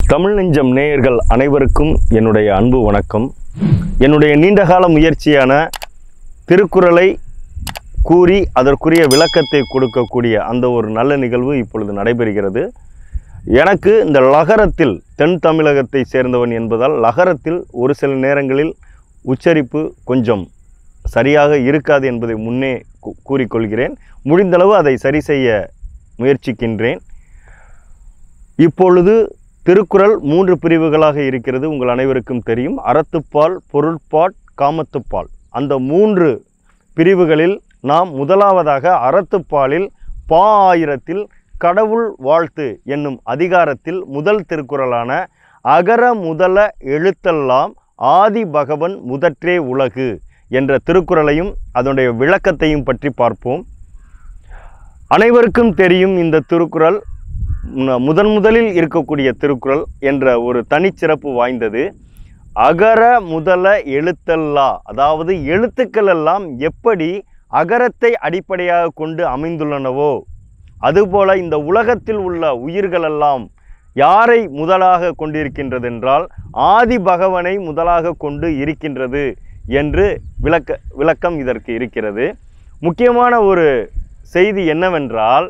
தமிழ் நெஞ்சம் நேயர்கள் அனைவருக்கும் என்னுடைய அன்பு வணக்கம் என்னுடைய நீண்டகால முயற்சியான திருக்குறளை கூறி அதற்குரிய விளக்கத்தை கொடுக்கக்கூடிய அந்த ஒரு நல்ல நிகழ்வு இப்பொழுது நடைபெறுகிறது எனக்கு இந்த லகரத்தில் தென் தமிழகத்தை சேர்ந்தவன் என்பதால் லகரத்தில் ஒரு சில நேரங்களில் உச்சரிப்பு கொஞ்சம் சரியாக இருக்காது என்பதை முன்னே கூ- கூறிக்கொள்கிறேன் முடிந்தளவு அதை சரி செய்ய முயற்சிக்கின்றேன் இப்பொழுது திருக்குறள் மூன்று பிரிவுகளாக இருக்கிறது உங்கள் அனைவருக்கும் தெரியும் அறத்துப்பால் பொருட்பாட் காமத்துப்பால் அந்த மூன்று பிரிவுகளில் நாம் முதலாவதாக அறத்துப்பாலில் பா ஆயிரத்தில் கடவுள் வாழ்த்து என்னும் அதிகாரத்தில் முதல் திருக்குறளான அகர முதல எழுத்தெல்லாம் ஆதி பகவன் முதற்றே உலகு என்ற திருக்குறளையும் அதனுடைய விளக்கத்தையும் பற்றி பார்ப்போம் அனைவருக்கும் தெரியும் இந்த திருக்குறள் மு- முதன் முதலில் இருக்கக்கூடிய திருக்குறள் என்ற ஒரு தனிச்சிறப்பு வாய்ந்தது அகர முதல எழுத்தல்லா அதாவது எழுத்துக்கள் எல்லாம் எப்படி அகரத்தை அடிப்படையாக கொண்டு அமைந்துள்ளனவோ அதுபோல இந்த உலகத்தில் உள்ள உயிர்களெல்லாம் யாரை முதலாக கொண்டிருக்கின்றது என்றால் ஆதி பகவனை முதலாக கொண்டு இருக்கின்றது என்று விளக்க விளக்கம் இதற்கு இருக்கிறது முக்கியமான ஒரு செய்தி என்னவென்றால்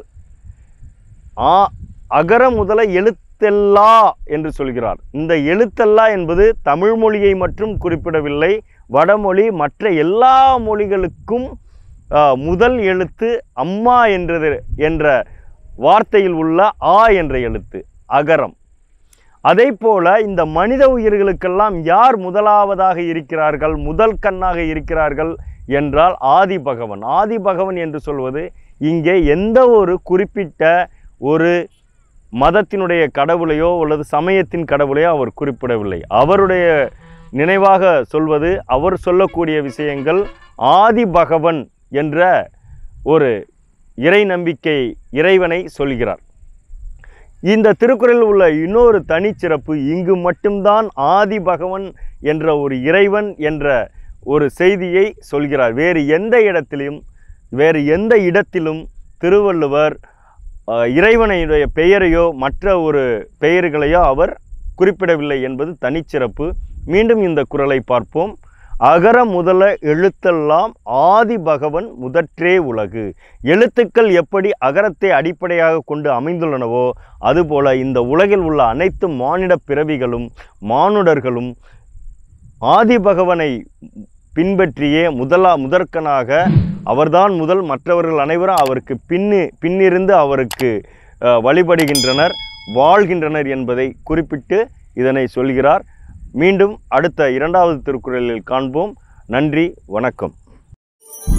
ஆ அகர முதல எழுத்தெல்லா என்று சொல்கிறார் இந்த எழுத்தெல்லா என்பது தமிழ் மொழியை மட்டும் குறிப்பிடவில்லை வடமொழி மற்ற எல்லா மொழிகளுக்கும் ஆ, முதல் எழுத்து அம்மா என்றது என்ற வார்த்தையில் உள்ள ஆ என்ற எழுத்து அகரம் அதே போல இந்த மனித உயிர்களுக்கெல்லாம் யார் முதலாவதாக இருக்கிறார்கள் முதல் கண்ணாக இருக்கிறார்கள் என்றால் ஆதி பகவன் ஆதி பகவன் என்று சொல்வது இங்கே எந்த ஒரு குறிப்பிட்ட ஒரு மதத்தினுடைய கடவுளையோ அல்லது சமயத்தின் கடவுளையோ அவர் குறிப்பிடவில்லை அவருடைய நினைவாக சொல்வது அவர் சொல்லக்கூடிய விஷயங்கள் ஆதி பகவன் என்ற ஒரு இறை நம்பிக்கை இறைவனை சொல்கிறார் இந்த திருக்குறளில் உள்ள இன்னொரு தனிச்சிறப்பு இங்கு மட்டும்தான் ஆதி பகவன் என்ற ஒரு இறைவன் என்ற ஒரு செய்தியை சொல்கிறார் வேறு எந்த இடத்திலும் வேறு எந்த இடத்திலும் திருவள்ளுவர் அஹ், இறைவனுடைய பெயரையோ மற்ற ஒரு பெயர்களையோ அவர் குறிப்பிடவில்லை என்பது தனிச்சிறப்பு மீண்டும் இந்த குறளை பார்ப்போம் அகர முதல எழுத்தெல்லாம் ஆதி பகவன் முதற்றே உலகு எழுத்துக்கள் எப்படி அகரத்தை அடிப்படையாக கொண்டு அமைந்துள்ளனவோ அதுபோல இந்த உலகில் உள்ள அனைத்து மானிட பிறவிகளும் மானுடர்களும் ஆதி பகவனை பின்பற்றியே முதலா முதற்கனாக அவர்தான் முதல் மற்றவர்கள் அனைவரும் அவருக்கு பின்னு பின்னிருந்து அவருக்கு அஹ், வழிபடுகின்றனர் வாழ்கின்றனர் என்பதை குறிப்பிட்டு இதனை சொல்கிறார் மீண்டும் அடுத்த இரண்டாவது திருக்குறளில் காண்போம் நன்றி வணக்கம்